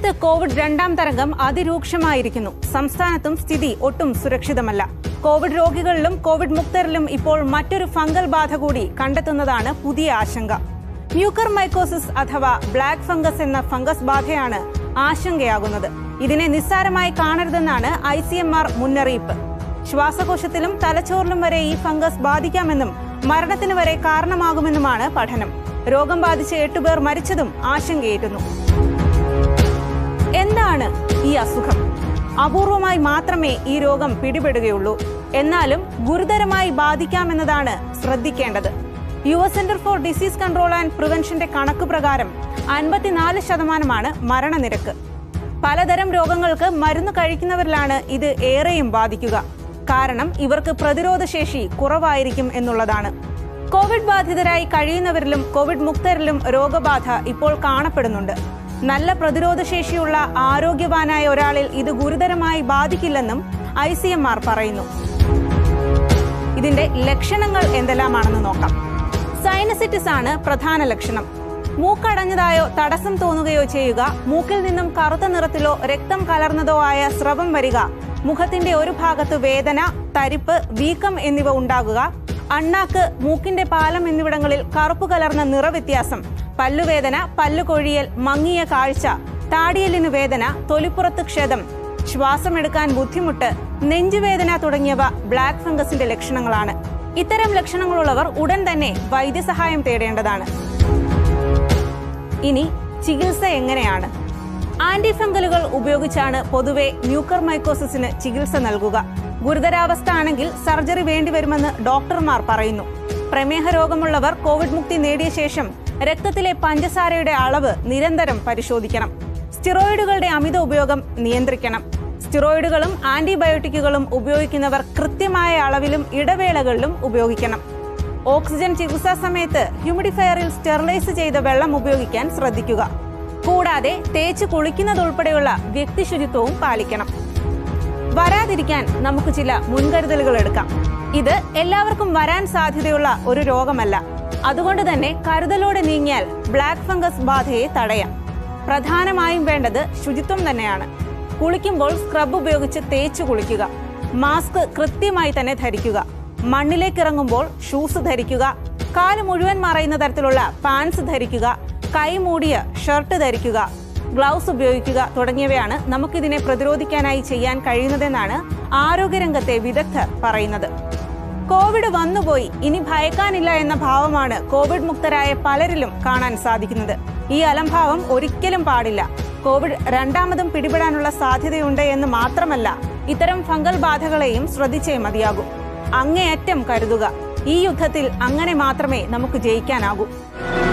രാജ്യത്ത് കോവിഡ് രണ്ടാം തരംഗം അതിരൂക്ഷമായിരിക്കുന്നു സംസ്ഥാനത്തും സ്ഥിതി ഒട്ടും സുരക്ഷിതമല്ല കോവിഡ് രോഗികളിലും കോവിഡ് മുക്തരിലും ഇപ്പോൾ മറ്റൊരു ഫംഗൽ ബാധ കൂടി കണ്ടെത്തുന്നതാണ് പുതിയ ആശങ്ക മ്യൂക്കർ മൈക്കോസിസ് അഥവാ ബ്ലാക്ക് ഫംഗസ് എന്ന ഫംഗസ് ബാധയാണ് ആശങ്കയാകുന്നത് ഇതിനെ നിസ്സാരമായി കാണരുതെന്നാണ് ഐ സി എം ആർ മുന്നറിയിപ്പ് ശ്വാസകോശത്തിലും തലച്ചോറിലും വരെ ഈ ഫംഗസ് ബാധിക്കാമെന്നും മരണത്തിന് വരെ കാരണമാകുമെന്നുമാണ് പഠനം രോഗം ബാധിച്ച് എട്ടുപേർ മരിച്ചതും ആശങ്കയേറ്റുന്നു എന്താണ് ഈ അസുഖം അപൂർവമായി മാത്രമേ ഈ രോഗം പിടിപെടുകയുള്ളൂ എന്നാലും ഗുരുതരമായി ബാധിക്കാമെന്നതാണ് ശ്രദ്ധിക്കേണ്ടത് U S centre for disease control and പ്രിവെൻഷന്റെ കണക്ക് പ്രകാരം അൻപത്തിനാല് ശതമാനമാണ് മരണനിരക്ക് പലതരം രോഗങ്ങൾക്ക് മരുന്ന് കഴിക്കുന്നവരിലാണ് ഇത് ഏറെയും ബാധിക്കുക കാരണം ഇവർക്ക് പ്രതിരോധശേഷി കുറവായിരിക്കും എന്നുള്ളതാണ് കോവിഡ് ബാധിതരായി കഴിയുന്നവരിലും കോവിഡ് മുക്തരിലും രോഗബാധ ഇപ്പോൾ കാണപ്പെടുന്നുണ്ട് നല്ല പ്രതിരോധശേഷിയുള്ള ആരോഗ്യവാനായ ഒരാളിൽ ഇത് ഗുരുതരമായി ബാധിക്കില്ലെന്നും ഐ സി എം ആർ പറയുന്നു ഇതിന്റെ ലക്ഷണങ്ങൾ എന്തെല്ലാമാണെന്ന് നോക്കാം സൈനസിറ്റിസ് ആണ് പ്രധാന ലക്ഷണം മൂക്കടഞ്ഞതായോ തടസ്സം തോന്നുകയോ ചെയ്യുക മൂക്കിൽ നിന്നും കറുത്ത നിറത്തിലോ രക്തം കലർന്നതോ ആയ സ്രവം വരിക മുഖത്തിന്റെ ഒരു ഭാഗത്ത് വേദന തരിപ്പ് വീക്കം എന്നിവ ഉണ്ടാകുക അണ്ണാക്ക് മൂക്കിന്റെ പാലം എന്നിവിടങ്ങളിൽ കറുപ്പ് കലർന്ന നിറവ്യത്യാസം പല്ലുവേദന പല്ലുകൊഴിയൽ മങ്ങിയ കാഴ്ച താടിയലിന് വേദന തൊലിപ്പുറത്ത് ക്ഷതം ശ്വാസമെടുക്കാൻ ബുദ്ധിമുട്ട് നെഞ്ചുവേദന തുടങ്ങിയവ ബ്ലാക്ക് ഫംഗസിന്റെ ലക്ഷണങ്ങളാണ് ഇത്തരം ലക്ഷണങ്ങളുള്ളവർ ഉടൻ തന്നെ വൈദ്യസഹായം തേടേണ്ടതാണ് ഇനി ചികിത്സ എങ്ങനെയാണ് ആന്റി ഫംഗലുകൾ ഉപയോഗിച്ചാണ് പൊതുവെ മ്യൂക്കർ മൈക്കോസിസിന് ചികിത്സ നൽകുക ഗുരുതരാവസ്ഥ ആണെങ്കിൽ സർജറി വേണ്ടിവരുമെന്ന് ഡോക്ടർമാർ പറയുന്നു പ്രമേഹ രോഗമുള്ളവർ കോവിഡ് മുക്തി നേടിയ ശേഷം രക്തത്തിലെ പഞ്ചസാരയുടെ അളവ് നിരന്തരം പരിശോധിക്കണം സ്റ്റിറോയിഡുകളുടെ അമിത ഉപയോഗം നിയന്ത്രിക്കണം സ്റ്റിറോയിഡുകളും ആന്റിബയോട്ടിക്കുകളും ഉപയോഗിക്കുന്നവർ കൃത്യമായ അളവിലും ഇടവേളകളിലും ഉപയോഗിക്കണം ഓക്സിജൻ ചികിത്സാ സമയത്ത് ഹ്യൂമിഡിഫയറിൽ സ്റ്റെറിലൈസ് ചെയ്ത വെള്ളം ഉപയോഗിക്കാൻ ശ്രദ്ധിക്കുക കൂടാതെ തേച്ച് കുളിക്കുന്നതുൾപ്പെടെയുള്ള വ്യക്തി ശുചിത്വവും പാലിക്കണം വരാതിരിക്കാൻ നമുക്ക് ചില മുൻകരുതലുകൾ എടുക്കാം ഇത് എല്ലാവർക്കും വരാൻ സാധ്യതയുള്ള ഒരു രോഗമല്ല അതുകൊണ്ട് തന്നെ കരുതലോടെ നീങ്ങിയാൽ ബ്ലാക്ക് ഫംഗസ് ബാധയെ തടയാം പ്രധാനമായും വേണ്ടത് ശുചിത്വം തന്നെയാണ് കുളിക്കുമ്പോൾ സ്ക്രബ് ഉപയോഗിച്ച് തേച്ച് കുളിക്കുക മാസ്ക് കൃത്യമായി തന്നെ ധരിക്കുക മണ്ണിലേക്ക് ഇറങ്ങുമ്പോൾ ഷൂസ് ധരിക്കുക കാല് മുഴുവൻ മറയുന്ന തരത്തിലുള്ള പാൻസ് ധരിക്കുക കൈ മൂടിയ ഷർട്ട് ധരിക്കുക ഗ്ലൗസ് ഉപയോഗിക്കുക തുടങ്ങിയവയാണ് നമുക്കിതിനെ പ്രതിരോധിക്കാനായി ചെയ്യാൻ കഴിയുന്നതെന്നാണ് ആരോഗ്യരംഗത്തെ വിദഗ്ധർ പറയുന്നത് കോവിഡ് വന്നുപോയി ഇനി ഭയക്കാനില്ല എന്ന ഭാവമാണ് കോവിഡ് മുക്തരായ പലരിലും കാണാൻ സാധിക്കുന്നത് ഈ അലംഭാവം ഒരിക്കലും പാടില്ല കോവിഡ് രണ്ടാമതും പിടിപെടാനുള്ള സാധ്യതയുണ്ട് എന്ന് മാത്രമല്ല ഇത്തരം ഫംഗൽ ബാധകളെയും ശ്രദ്ധിച്ചേ മതിയാകൂ അങ്ങേയറ്റം കരുതുക ഈ യുദ്ധത്തിൽ അങ്ങനെ മാത്രമേ നമുക്ക് ജയിക്കാനാകൂ